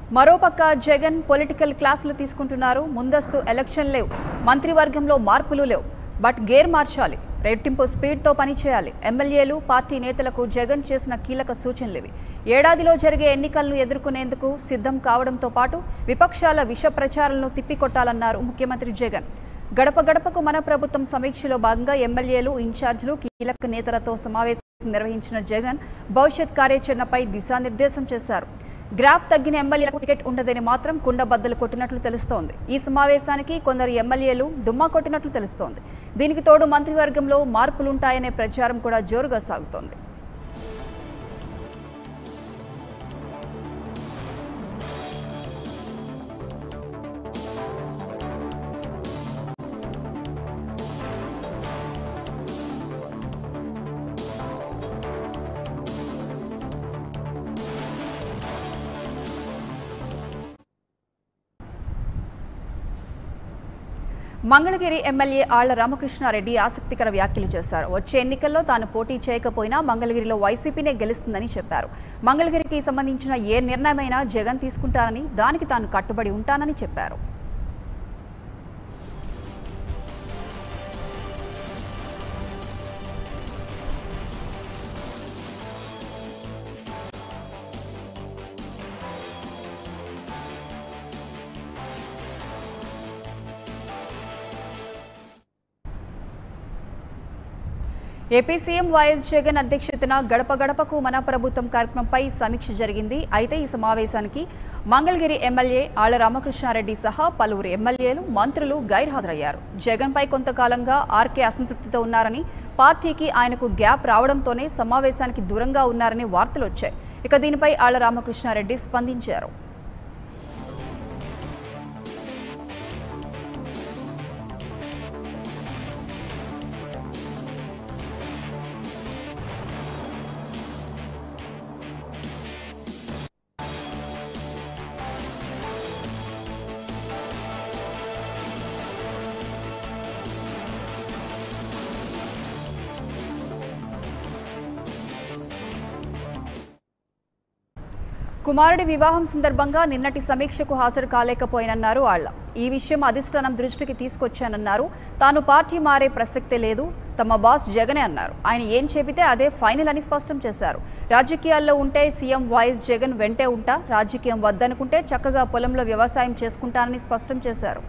మరోపక్క జగన్ పొలిటికల్ క్లాసులు తీసుకుంటున్నారు ముందస్తు ఎలక్షన్ లేవు మంత్రివర్గంలో మార్పులు లేవు బట్ గేర్ మార్చాలి రెట్టింపు స్పీడ్తో పనిచేయాలి ఎమ్మెల్యేలు పార్టీ నేతలకు జగన్ చేసిన కీలక సూచనలు ఇవి ఏడాదిలో జరిగే ఎన్నికలను ఎదుర్కొనేందుకు సిద్ధం కావడంతో పాటు విపక్షాల విష ప్రచారాలను తిప్పికొట్టాలన్నారు ముఖ్యమంత్రి జగన్ గడప గడపకు మన ప్రభుత్వం సమీక్షలో భాగంగా ఎమ్మెల్యేలు ఇన్ఛార్జీలు కీలక నేతలతో సమావేశం నిర్వహించిన జగన్ భవిష్యత్ కార్యాచరణపై దిశానిర్దేశం చేశారు గ్రాఫ్ తగ్గిన ఎమ్మెల్యేలకు టికెట్ ఉండదని మాత్రం కుండ బద్దలు కొట్టినట్లు తెలుస్తోంది ఈ సమావేశానికి కొందరు ఎమ్మెల్యేలు డుమ్మా కొట్టినట్లు తెలుస్తోంది దీనికి తోడు మంత్రివర్గంలో మార్పులుంటాయనే ప్రచారం కూడా జోరుగా సాగుతోంది మంగళగిరి ఎమ్మెల్యే ఆళ్ల రామకృష్ణారెడ్డి ఆసక్తికర వ్యాఖ్యలు చేశారు వచ్చే ఎన్నికల్లో తాను పోటీ చేయకపోయినా మంగళగిరిలో వైసీపీనే గెలుస్తుందని చెప్పారు మంగళగిరికి సంబంధించిన ఏ నిర్ణయమైనా జగన్ తీసుకుంటారని దానికి తాను కట్టుబడి ఉంటానని చెప్పారు ఏపీ సీఎం వైఎస్ జగన్ అధ్యక్షతన గడప గడపకు మన ప్రభుత్వం కార్యక్రమంపై సమీక్ష జరిగింది అయితే ఈ సమావేశానికి మంగళగిరి ఎమ్మెల్యే ఆళ్ల రామకృష్ణారెడ్డి సహా పలువురు ఎమ్మెల్యేలు మంత్రులు గైర్హాజరయ్యారు జగన్పై కొంతకాలంగా ఆర్కే అసంతృప్తితో ఉన్నారని పార్టీకి ఆయనకు గ్యాప్ రావడంతోనే సమావేశానికి దూరంగా ఉన్నారని వార్తలు వచ్చాయి ఇక దీనిపై ఆళ్ల రామకృష్ణారెడ్డి స్పందించారు కుమారుడి వివాహం సందర్భంగా నిన్నటి సమీక్షకు హాజరు కాలేకపోయినన్నారు ఆళ్ల ఈ విషయం అధిష్టానం దృష్టికి తీసుకొచ్చానన్నారు తాను పార్టీ మారే ప్రసక్తే లేదు తమ బాస్ జగనే అన్నారు ఆయన ఏం చెబితే అదే ఫైనల్ అని స్పష్టం చేశారు రాజకీయాల్లో ఉంటే సీఎం వైఎస్ జగన్ వెంటే ఉంటా రాజకీయం వద్దనుకుంటే చక్కగా పొలంలో వ్యవసాయం చేసుకుంటానని స్పష్టం చేశారు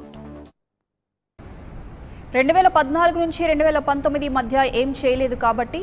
రెండు వేల పద్నాలుగు నుంచి రెండు వేల పంతొమ్మిది మధ్య ఏం చేయలేదు కాబట్టి